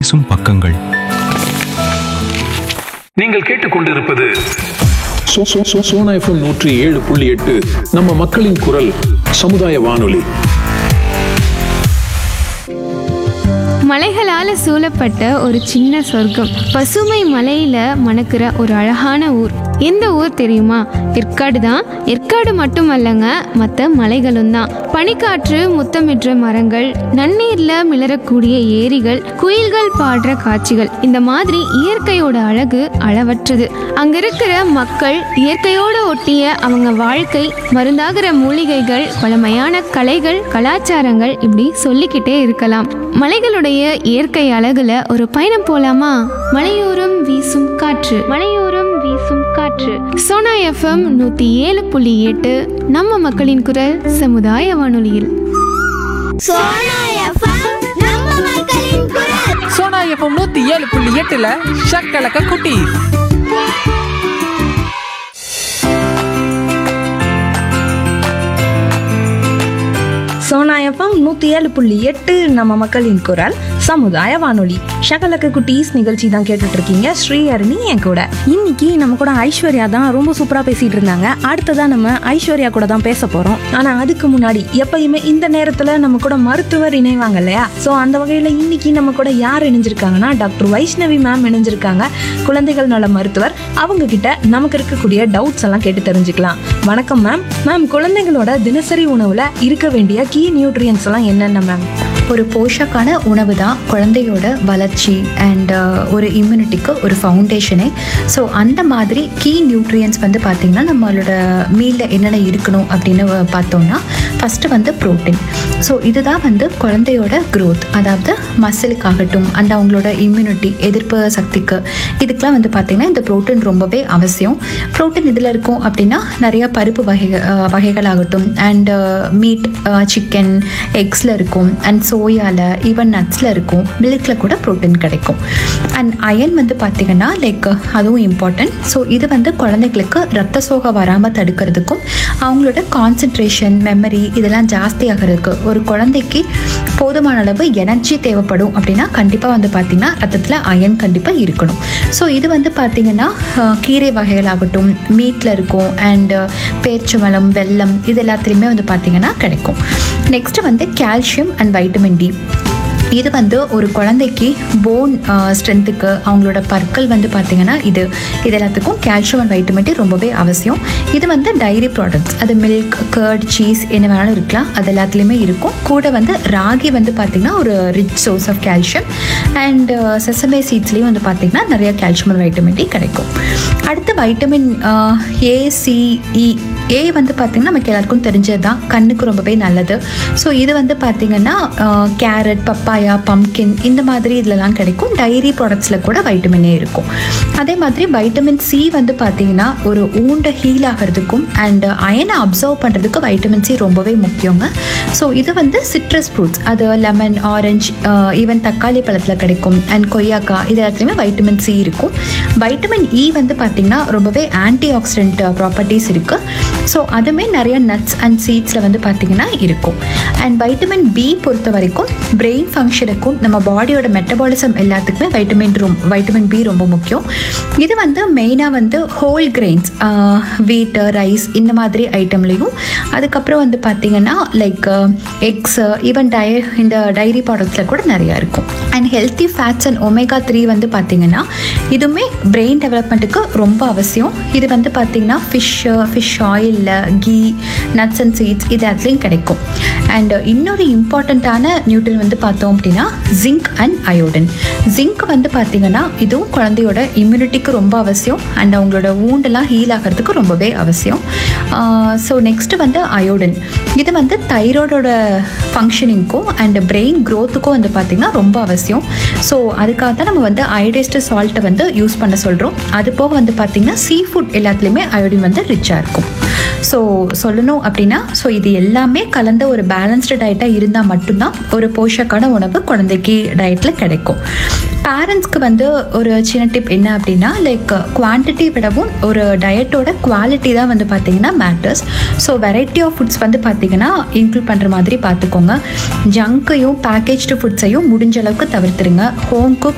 வீசும் பக்கங்கள் நீங்கள் கேட்டுக்கொண்டிருப்பது சோ சோ சோ சோனா எஃப்எம் நூற்றி ஏழு புள்ளி எட்டு நம்ம மக்களின் குரல் சமுதாய வானொலி மலைகளால சூழப்பட்ட ஒரு சின்ன சொர்க்கம் பசுமை மலையில மணக்கிற ஒரு அழகான ஊர் எந்த ஊர் தெரியுமா ஏற்காடு தான் ஏற்காடு மட்டுமல்லங்க மற்ற மலைகளும் தான் பனிக்காற்று முத்தமிடுற மரங்கள் நன்னீர்ல மிளறக்கூடிய ஏரிகள் குயில்கள் பாடுற காட்சிகள் இந்த மாதிரி இயற்கையோட அழகு அளவற்றது அங்க இருக்கிற மக்கள் இயற்கையோட ஒட்டிய அவங்க வாழ்க்கை மருந்தாகிற மூலிகைகள் பழமையான கலைகள் கலாச்சாரங்கள் இப்படி சொல்லிக்கிட்டே இருக்கலாம் மலைகளுடைய இயற்கை அழகுல ஒரு பயணம் போலாமா மலையோரம் வீசும் காற்று மலையோரம் வீசும் காற்று சோனா எஃப்எம் நூத்தி ஏழு புள்ளி எட்டு நம்ம மக்களின் குரல் சமுதாய வானொலியில் சோனா எஃப்எம் நம்ம மக்களின் குரல் சோனா எஃப்எம் நூத்தி ஏழு புள்ளி எட்டுல ஷக்கலக்க குட்டி சோனா எஃப்எம் நூற்றி ஏழு புள்ளி எட்டு நம்ம மக்களின் குரல் சமுதாய வானொலி ஷகலக்க குட்டீஸ் நிகழ்ச்சி தான் கேட்டுட்டு இருக்கீங்க ஸ்ரீ அருணி என் கூட இன்னைக்கு நம்ம கூட ஐஸ்வர்யா தான் ரொம்ப சூப்பரா பேசிட்டு இருந்தாங்க அடுத்ததா நம்ம ஐஸ்வர்யா கூட தான் பேச போறோம் ஆனா அதுக்கு முன்னாடி எப்பயுமே இந்த நேரத்துல நம்ம கூட மருத்துவர் இணைவாங்க இல்லையா சோ அந்த வகையில இன்னைக்கு நம்ம கூட யார் இணைஞ்சிருக்காங்கன்னா டாக்டர் வைஷ்ணவி மேம் இணைஞ்சிருக்காங்க குழந்தைகள் நல மருத்துவர் அவங்க கிட்ட நமக்கு இருக்கக்கூடிய டவுட்ஸ் எல்லாம் கேட்டு தெரிஞ்சுக்கலாம் வணக்கம் மேம் மேம் குழந்தைகளோட தினசரி உணவுல இருக்க வேண்டிய கீ நியூட்ரியன்ஸ் எல்லாம் என்னென்ன மேம் ஒரு போஷக்கான உணவு தான் குழந்தையோட வளர்ச்சி அண்ட் ஒரு இம்யூனிட்டிக்கு ஒரு ஃபவுண்டேஷனே ஸோ அந்த மாதிரி கீ நியூட்ரியன்ஸ் வந்து பார்த்திங்கன்னா நம்மளோட மீலில் என்னென்ன இருக்கணும் அப்படின்னு பார்த்தோம்னா ஃபஸ்ட்டு வந்து ப்ரோட்டீன் ஸோ இதுதான் வந்து குழந்தையோட growth அதாவது மசிலுக்காகட்டும் அந்த அவங்களோட இம்யூனிட்டி எதிர்ப்பு சக்திக்கு இதுக்கெலாம் வந்து பார்த்திங்கன்னா இந்த ப்ரோட்டீன் ரொம்பவே அவசியம் ப்ரோட்டீன் இதில் இருக்கும் அப்படின்னா நிறைய பருப்பு வகை அஹ், வகைகளாகட்டும் அண்ட் மீட் சிக்கன் எக்ஸில் இருக்கும் அண்ட் சோயாவில் ஈவன் நட்ஸில் இருக்கும் மில்கில் கூட ப்ரோட்டீன் கிடைக்கும் அண்ட் அயன் வந்து பார்த்திங்கன்னா லைக் அதுவும் இம்பார்ட்டன்ட் ஸோ இது வந்து குழந்தைகளுக்கு ரத்த சோகை வராமல் தடுக்கிறதுக்கும் அவங்களோட கான்சென்ட்ரேஷன் மெமரி இதெல்லாம் ஜாஸ்தி ஆகிறதுக்கு ஒரு குழந்தைக்கு போதுமான அளவு எனர்ஜி தேவைப்படும் அப்படின்னா கண்டிப்பாக வந்து பார்த்திங்கன்னா ரத்தத்தில் அயன் கண்டிப்பாக இருக்கணும் ஸோ இது வந்து பார்த்திங்கன்னா அஹ், கீரை வகைகளாகட்டும் மீட்டில் இருக்கும் அண்ட் பேர்ச்சம்பழம் வெல்லம் இது எல்லாத்துலேயுமே வந்து பார்த்திங்கன்னா கிடைக்கும் நெக்ஸ்ட் வந்து கால்சியம் அண்ட் வைட்டமின் டி இது வந்து ஒரு குழந்தைக்கு போன் ஸ்ட்ரென்த்துக்கு அவங்களோட பற்கள் வந்து பார்த்திங்கன்னா இது இது எல்லாத்துக்கும் கால்சியம் அண்ட் வைட்டமின் டி ரொம்பவே அவசியம் இது வந்து டைரி ப்ராடக்ட்ஸ் அது மில்க் கர்ட் சீஸ் என்ன வேணாலும் இருக்கலாம் அது எல்லாத்துலேயுமே இருக்கும் கூட வந்து ராகி வந்து பார்த்திங்கன்னா ஒரு rich source of calcium and sesame சீட்ஸ்லேயும் வந்து பார்த்திங்கன்னா நிறைய கால்சியம் அண்ட் வைட்டமின் டி கிடைக்கும் அடுத்து வைட்டமின் ஏசிஇ ஏ வந்து பார்த்திங்கன்னா நமக்கு எல்லாருக்கும் தெரிஞ்சது தான் கண்ணுக்கு ரொம்பவே நல்லது ஸோ இது வந்து பார்த்திங்கன்னா கேரட் பப்பாயா பம்கின் இந்த மாதிரி இதுலலாம் கிடைக்கும் டைரி ப்ராடக்ட்ஸில் கூட வைட்டமின் ஏ இருக்கும் அதே மாதிரி வைட்டமின் சி வந்து பார்த்திங்கன்னா ஒரு ஊண்டை ஹீல் ஆகிறதுக்கும் அண்ட் அயனை அப்சர்வ் பண்ணுறதுக்கு வைட்டமின் சி ரொம்பவே முக்கியங்க ஸோ இது வந்து சிட்ரஸ் ஃப்ரூட்ஸ் அது லெமன் ஆரஞ்சு ஈவன் தக்காளி பழத்தில் கிடைக்கும் அண்ட் கொய்யாக்காய் இது எல்லாத்துலேயுமே வைட்டமின் சி இருக்கும் வைட்டமின் இ வந்து பார்த்திங்கன்னா ரொம்பவே ஆன்டி ஆக்சிடென்ட் ப்ராப்பர்ட்டிஸ் இருக்குது ஸோ அதுவுமே நிறைய நட்ஸ் அண்ட் சீட்ஸில் வந்து பார்த்திங்கன்னா இருக்கும் அண்ட் வைட்டமின் பி பொறுத்த வரைக்கும் பிரெயின் ஃபங்க்ஷனுக்கும் நம்ம பாடியோட மெட்டபாலிசம் எல்லாத்துக்குமே வைட்டமின் ரொம்ப வைட்டமின் பி ரொம்ப முக்கியம் இது வந்து மெயினாக வந்து ஹோல் கிரெயின்ஸ் வீட்டு ரைஸ் இந்த மாதிரி ஐட்டம்லேயும் அதுக்கப்புறம் வந்து பார்த்திங்கன்னா லைக் எக்ஸ் ஈவன் டய இந்த டைரி ப்ராடக்ட்ஸில் கூட நிறையா இருக்கும் and healthy fats and omega three வந்து பார்த்திங்கன்னா இதுவுமே பிரெயின் டெவலப்மெண்ட்டுக்கு ரொம்ப அவசியம் இது வந்து பார்த்திங்கன்னா ஃபிஷ் ஃபிஷ் ஆயிலில் கீ நட்ஸ் அண்ட் சீட்ஸ் இது அதுலேயும் கிடைக்கும் அண்ட் இன்னொரு இம்பார்ட்டண்ட்டான நியூட்ரன் வந்து பார்த்தோம் அப்படின்னா ஜிங்க் அண்ட் அயோடின் ஜிங்க் வந்து பார்த்திங்கன்னா இதுவும் குழந்தையோட இம்யூனிட்டிக்கு ரொம்ப அவசியம் அண்ட் அவங்களோட wound-எல்லாம் ஹீல் ஆகிறதுக்கு ரொம்பவே அவசியம் ஸோ நெக்ஸ்ட்டு வந்து அயோடின் இது வந்து தைராய்டோட ஃபங்க்ஷனிங்க்கும் அண்ட் பிரெயின் க்ரோத்துக்கும் வந்து பார்த்திங்கன்னா ரொம்ப அவசியம் ஸோ அதுக்காக தான் நம்ம வந்து அயோடைஸ்டு சால்ட்டை வந்து யூஸ் பண்ண சொல்கிறோம் அது போக வந்து பார்த்திங்கன்னா சீ ஃபுட் எல்லாத்துலேயுமே அயோடின் வந்து ரிச்சாக இருக்கும் ஸோ சொல்லணும் அப்படின்னா ஸோ இது எல்லாமே கலந்த ஒரு பேலன்ஸ்டு டயட்டாக இருந்தால் மட்டும்தான் ஒரு போஷக்கான உணவு குழந்தைக்கு டயட்டில் கிடைக்கும் பேரண்ட்ஸ்க்கு வந்து ஒரு சின்ன டிப் என்ன அப்படின்னா லைக் குவான்டிட்டி விடவும் ஒரு டயட்டோட குவாலிட்டி தான் வந்து பார்த்தீங்கன்னா matters so variety of foods வந்து பார்த்தீங்கன்னா இன்க்ளூட் பண்ணுற மாதிரி பார்த்துக்கோங்க ஜங்க்கையும் பேக்கேஜ்டு ஃபுட்ஸையும் முடிஞ்ச அளவுக்கு தவிர்த்துருங்க ஹோம் குக்